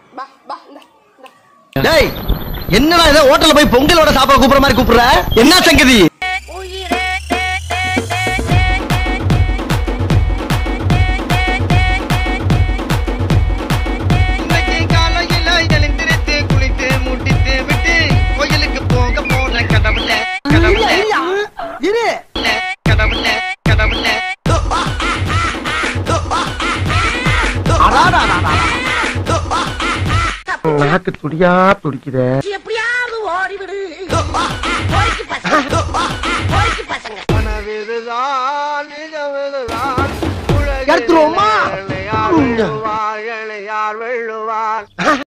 பா பா இந்த இந்த டேய் என்னடா இதை ஹோட்டல்ல போய் பொங்கலோட சாப்பிட கூப்பிடுற மாதிரி கூப்பிடுற என்ன சங்கதி இன்னைக்கு காலையில எழுந்திருத்து குளித்து முட்டித்து விட்டு கோயிலுக்கு போக போன கடவுள கடவுள இரு கடவுள கடவுள நாக்கு துடியா துடிக்குதே எப்படியாவது ஓடிவிடு போய்க்கு பசங்க போய்க்கு பசங்க மனவிதுதான் நிஜமிதுதான் உலகில் எடுத்துருவோமா? யார் வெல்லுவார், யார் வெல்லுவார்